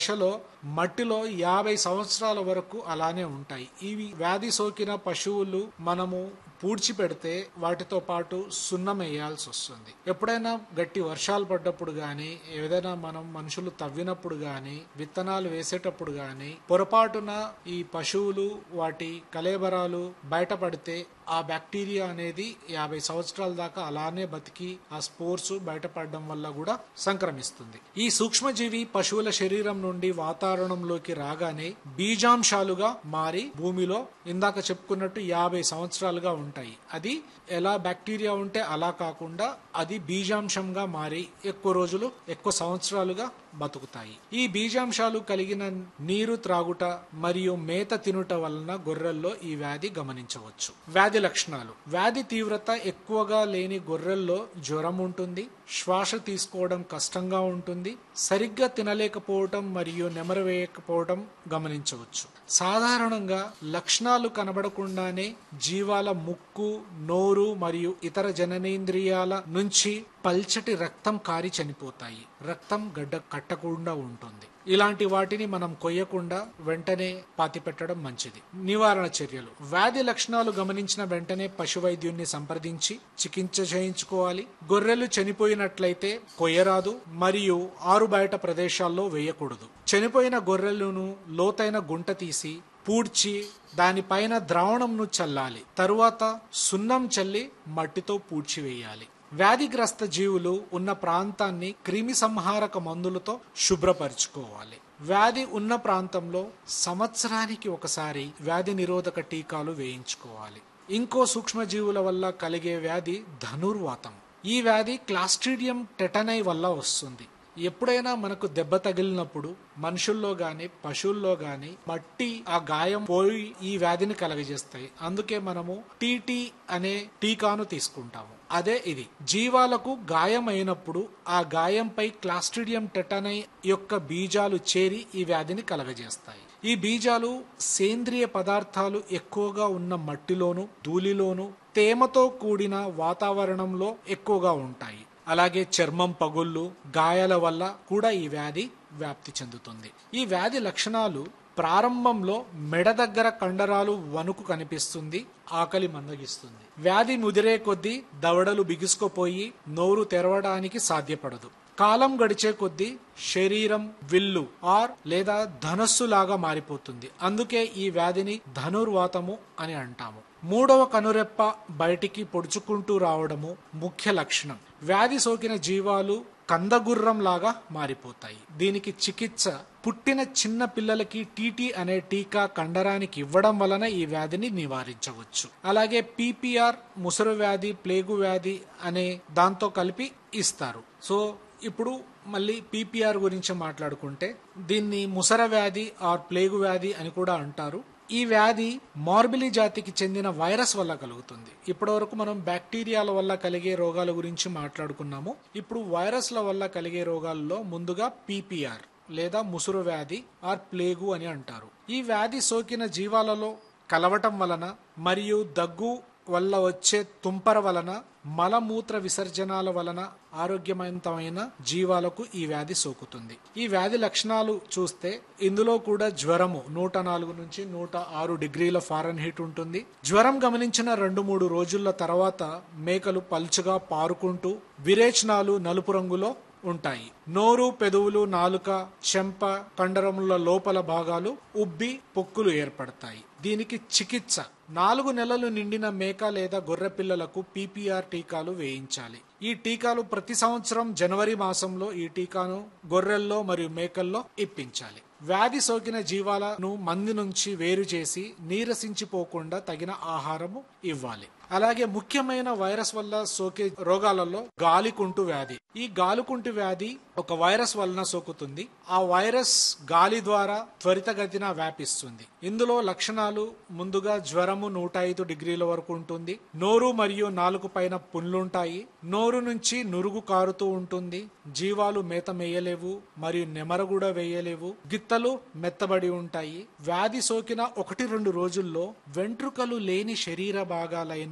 దశలో మట్టిలో యాభై సంవత్సరాల వరకు అలానే ఉంటాయి ఇవి వ్యాధి సోకిన పశువులు మనము పూడ్చిపెడితే వాటితో పాటు సున్నం వేయాల్సి వస్తుంది ఎప్పుడైనా గట్టి వర్షాలు పడ్డప్పుడు గాని ఏదైనా మనం మనుషులు తవ్వినప్పుడు గాని విత్తనాలు వేసేటప్పుడు గాని పొరపాటున ఈ పశువులు వాటి కలేబరాలు బయటపడితే ఆ బ్యాక్టీరియా అనేది యాభై సంవత్సరాల దాకా అలానే బతికి ఆ స్పోర్స్ బయటపడడం వల్ల కూడా సంక్రమిస్తుంది ఈ సూక్ష్మజీవి పశువుల శరీరం నుండి వాతావరణంలోకి రాగానే బీజాంశాలుగా మారి భూమిలో ఇందాక చెప్పుకున్నట్టు యాభై సంవత్సరాలుగా ఉంటాయి అది ఎలా బ్యాక్టీరియా ఉంటే అలా కాకుండా అది బీజాంశంగా మారి ఎక్కువ రోజులు ఎక్కువ సంవత్సరాలుగా బతుకుతాయి ఈ బీజాంశాలు కలిగిన నీరు త్రాగుట మరియు మేత తినుట వలన గొర్రెల్లో ఈ వ్యాధి గమనించవచ్చు వ్యాధి లక్షణాలు వ్యాధి తీవ్రత ఎక్కువగా లేని గొర్రెల్లో జ్వరం ఉంటుంది శ్వాస తీసుకోవడం కష్టంగా ఉంటుంది సరిగ్గా తినలేకపోవటం మరియు నెమరు వేయకపోవటం గమనించవచ్చు సాధారణంగా లక్షణాలు కనబడకుండానే జీవాల ముక్కు నోరు మరియు ఇతర జననేంద్రియాల నుంచి పల్చటి రక్తం కారి చనిపోతాయి రక్తం గడ్డ కట్టకుండా ఉంటుంది ఇలాంటి వాటిని మనం కొయ్యకుండా వెంటనే పాతిపెట్టడం మంచిది నివారణ చర్యలు వ్యాధి లక్షణాలు గమనించిన వెంటనే పశు వైద్యున్ని సంప్రదించి చికిత్స చేయించుకోవాలి గొర్రెలు చనిపోయినట్లయితే కొయ్యరాదు మరియు ఆరు బయట ప్రదేశాల్లో వేయకూడదు చనిపోయిన గొర్రెలను లోతైన గుంట తీసి పూడ్చి దానిపైన ద్రావణంను చల్లాలి తరువాత సున్నం చల్లి మట్టితో పూడ్చివేయాలి వ్యాధిగ్రస్త జీవులు ఉన్న ప్రాంతాన్ని క్రిమి సంహారక మందులతో శుభ్రపరచుకోవాలి వ్యాధి ఉన్న ప్రాంతంలో సంవత్సరానికి ఒకసారి వ్యాధి నిరోధక టీకాలు వేయించుకోవాలి ఇంకో సూక్ష్మజీవుల వల్ల కలిగే వ్యాధి ధనుర్వాతం ఈ వ్యాధి క్లాస్ట్రీడియం టెటనై వల్ల వస్తుంది ఎప్పుడైనా మనకు దెబ్బ తగిలినప్పుడు మనుషుల్లో గాని పశువుల్లో గాని మట్టి ఆ గాయం పోయి ఈ వ్యాధిని కలగజేస్తాయి అందుకే మనము టీటీ అనే టీకాను తీసుకుంటాము అదే ఇది జీవాలకు గాయం అయినప్పుడు ఆ గాయంపై క్లాస్ట్రిడియం టెటనై యొక్క బీజాలు చేరి ఈ వ్యాధిని కలగజేస్తాయి ఈ బీజాలు సేంద్రియ పదార్థాలు ఎక్కువగా ఉన్న మట్టిలోను ధూళిలోను తేమతో కూడిన వాతావరణంలో ఎక్కువగా ఉంటాయి అలాగే చర్మం పగుళ్ళు గాయాల వల్ల కూడా ఈ వ్యాధి వ్యాప్తి చెందుతుంది ఈ వ్యాధి లక్షణాలు ప్రారంభంలో మెడ దగ్గర కండరాలు వణుకు కనిపిస్తుంది ఆకలి మందగిస్తుంది వ్యాధి ముదిరే కొద్దీ దవడలు బిగుసుకుపోయి నోరు తెరవడానికి సాధ్యపడదు కాలం గడిచే కొద్దీ శరీరం విల్లు ఆర్ లేదా ధనస్సు లాగా మారిపోతుంది అందుకే ఈ వ్యాధిని ధనుర్వాతము అని అంటాము మూడవ కనురెప్ప బయటికి పొడుచుకుంటూ రావడము ముఖ్య లక్షణం వ్యాధి సోకిన జీవాలు కందగుర్రం లాగా మారిపోతాయి దీనికి చికిత్స పుట్టిన చిన్న పిల్లలకి టీటీ అనే టీకా కండరానికి ఇవ్వడం వలన ఈ వ్యాధిని నివారించవచ్చు అలాగే పీపీఆర్ ముసరు వ్యాధి ప్లేగు వ్యాధి అనే దాంతో కలిపి ఇస్తారు సో ఇప్పుడు మళ్ళీ పీపీఆర్ గురించి మాట్లాడుకుంటే దీన్ని ముసర వ్యాధి ఆర్ ప్లేగు వ్యాధి అని కూడా అంటారు ఈ వ్యాధి మార్బిలి జాతికి చెందిన వైరస్ వల్ల కలుగుతుంది ఇప్పటి వరకు మనం బ్యాక్టీరియాల వల్ల కలిగే రోగాల గురించి మాట్లాడుకున్నాము ఇప్పుడు వైరస్ల వల్ల కలిగే రోగాల్లో ముందుగా పీపీఆర్ లేదా ముసురు వ్యాధి ఆర్ ప్లేగు అని అంటారు ఈ వ్యాధి సోకిన జీవాలలో కలవటం వలన మరియు దగ్గు వల్ల వచ్చే తుంపర వలన మలమూత్ర విసర్జనాల వలన ఆరోగ్యవంతమైన జీవాలకు ఈ వ్యాధి సోకుతుంది ఈ వ్యాధి లక్షణాలు చూస్తే ఇందులో కూడా జ్వరము నూట నాలుగు నుంచి నూట ఆరు డిగ్రీల ఫారెన్ హీట్ ఉంటుంది జ్వరం గమనించిన రెండు మూడు రోజుల తర్వాత మేకలు పల్చుగా పారుకుంటూ విరేచనాలు నలుపు రంగులో ఉంటాయి నోరు పెదవులు నాలుక చెంప కండరముల లోపల భాగాలు ఉబ్బి పొక్కులు ఏర్పడతాయి దీనికి చికిత్స నాలుగు నెలలు నిండిన మేక లేదా గొర్రె పిల్లలకు పీపీఆర్ టీకాలు వేయించాలి ఈ టీకాలు ప్రతి సంవత్సరం జనవరి మాసంలో ఈ టీకాను గొర్రెల్లో మరియు మేకల్లో ఇప్పించాలి వ్యాధి సోకిన జీవాలను మంది నుంచి వేరు చేసి నీరసించిపోకుండా తగిన ఆహారము ఇవ్వాలి అలాగే ముఖ్యమైన వైరస్ వల్ల సోకే రోగాలలో గాలికుంటు వ్యాధి ఈ గాలికుంటు వ్యాధి ఒక వైరస్ వలన సోకుతుంది ఆ వైరస్ గాలి ద్వారా త్వరితగతిన వ్యాపిస్తుంది ఇందులో లక్షణాలు ముందుగా జ్వరము నూట ఐదు డిగ్రీల వరకు ఉంటుంది నోరు మరియు నాలుగు పైన పుండ్లుంటాయి నోరు నుంచి నురుగు కారుతూ ఉంటుంది జీవాలు మేత మేయలేవు మరియు నెమర కూడా వేయలేవు గిత్తలు మెత్తబడి ఉంటాయి వ్యాధి సోకిన ఒకటి రెండు రోజుల్లో వెంట్రుకలు లేని శరీర భాగాలైన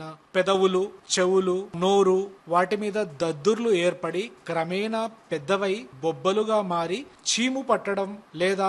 పెదవులు చెవులు నోరు వాటి మీద దద్దుర్లు ఏర్పడి క్రమేణా పెద్దవై బొబ్బలుగా మారి చీము పట్టడం లేదా